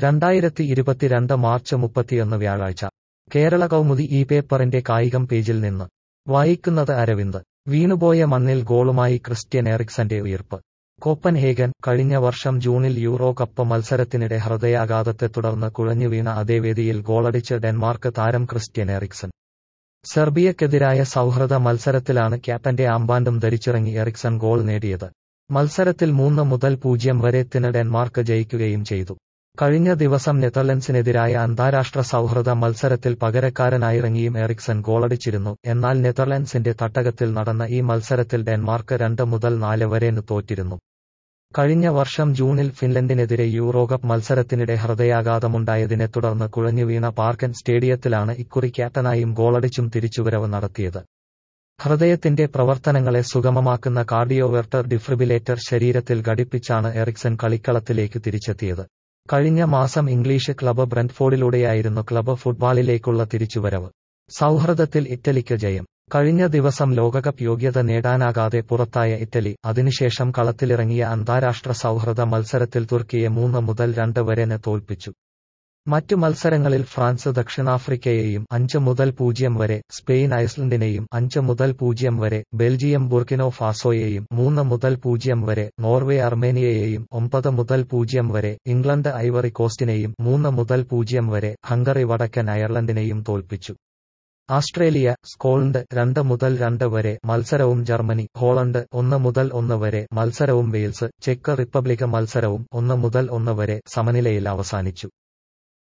രണ്ടായിരത്തി ഇരുപത്തിരണ്ട് മാർച്ച് മുപ്പത്തിയൊന്ന് വ്യാഴാഴ്ച കേരള കൗമുദി ഈ പേപ്പറിന്റെ കായികം പേജിൽ നിന്ന് വായിക്കുന്നത് അരവിന്ദ് വീണുപോയ മണ്ണിൽ ഗോളുമായി ക്രിസ്ത്യൻ എറിക്സന്റെ ഉയിർപ്പ് കോപ്പൻഹേഗൻ കഴിഞ്ഞ വർഷം ജൂണിൽ യൂറോ കപ്പ് മത്സരത്തിനിടെ ഹൃദയാഘാതത്തെ തുടർന്ന് കുഴഞ്ഞുവീണ അതേ വേദിയിൽ ഗോളടിച്ച് ഡെൻമാർക്ക് താരം ക്രിസ്ത്യൻ എറിക്സൺ സെർബിയക്കെതിരായ സൗഹൃദ മത്സരത്തിലാണ് ക്യാപ്റ്റന്റെ ആംബാൻഡും ധരിച്ചിറങ്ങി എറിക്സൺ ഗോൾ നേടിയത് മത്സരത്തിൽ മൂന്ന് മുതൽ പൂജ്യം വരെ ത്തിന് ഡെൻമാർക്ക് ജയിക്കുകയും ചെയ്തു കഴിഞ്ഞ ദിവസം നെതർലൻഡ്സിനെതിരായ അന്താരാഷ്ട്ര സൗഹൃദ മത്സരത്തിൽ പകരക്കാരനായിറങ്ങിയും എറിക്സൺ ഗോളടിച്ചിരുന്നു എന്നാൽ നെതർലൻഡ്സിന്റെ തട്ടകത്തിൽ നടന്ന ഈ മത്സരത്തിൽ ഡെൻമാർക്ക് രണ്ട് മുതൽ നാല് വരെന് തോറ്റിരുന്നു കഴിഞ്ഞ വർഷം ജൂണിൽ ഫിൻലൻഡിനെതിരെ യൂറോകപ്പ് മത്സരത്തിനിടെ ഹൃദയാഘാതമുണ്ടായതിനെ തുടർന്ന് കുഴഞ്ഞുവീണ പാർക്കൻ സ്റ്റേഡിയത്തിലാണ് ഇക്കുറി ക്യാപ്റ്റനായും ഗോളടിച്ചും തിരിച്ചുവരവ് നടത്തിയത് ഹൃദയത്തിന്റെ പ്രവർത്തനങ്ങളെ സുഗമമാക്കുന്ന കാർഡിയോവെർട്ടർ ഡിഫ്രിബിലേറ്റർ ശരീരത്തിൽ ഘടിപ്പിച്ചാണ് എറിക്സൺ കളിക്കളത്തിലേക്ക് തിരിച്ചെത്തിയത് കഴിഞ്ഞ മാസം ഇംഗ്ലീഷ് ക്ലബ് ബ്രന്റ്ഫോർഡിലൂടെയായിരുന്നു ക്ലബ് ഫുട്ബോളിലേക്കുള്ള തിരിച്ചുവരവ് സൗഹൃദത്തിൽ ഇറ്റലിക്ക് ജയം കഴിഞ്ഞ ദിവസം ലോകകപ്പ് യോഗ്യത നേടാനാകാതെ പുറത്തായ ഇറ്റലി അതിനുശേഷം കളത്തിലിറങ്ങിയ അന്താരാഷ്ട്ര സൗഹൃദ മത്സരത്തിൽ തുർക്കിയെ മൂന്ന് മുതൽ രണ്ട് വരെന് തോൽപ്പിച്ചു മറ്റു മത്സരങ്ങളിൽ ഫ്രാൻസ് ദക്ഷിണാഫ്രിക്കയെയും അഞ്ച് മുതൽ പൂജ്യം വരെ സ്പെയിൻ ഐസ്ലൻഡിനെയും അഞ്ച് മുതൽ പൂജ്യം വരെ ബെൽജിയം ബുർക്കിനോ ഫാസോയെയും മൂന്ന് മുതൽ പൂജ്യം വരെ നോർവേ അർമേനിയയെയും ഒമ്പത് മുതൽ പൂജ്യം വരെ ഇംഗ്ലണ്ട് ഐവറി കോസ്റ്റിനെയും മൂന്ന് മുതൽ പൂജ്യം വരെ ഹംഗറി വടക്കൻ അയർലൻഡിനെയും തോൽപ്പിച്ചു ആസ്ട്രേലിയ സ്കോട്ട്ലൻഡ് രണ്ട് മുതൽ രണ്ട് വരെ മത്സരവും ജർമ്മനി ഹോളണ്ട് ഒന്ന് മുതൽ ഒന്ന് വരെ മത്സരവും വെയിൽസ് ചെക്ക് റിപ്പബ്ലിക് മത്സരവും ഒന്ന് മുതൽ ഒന്ന് വരെ സമനിലയിൽ അവസാനിച്ചു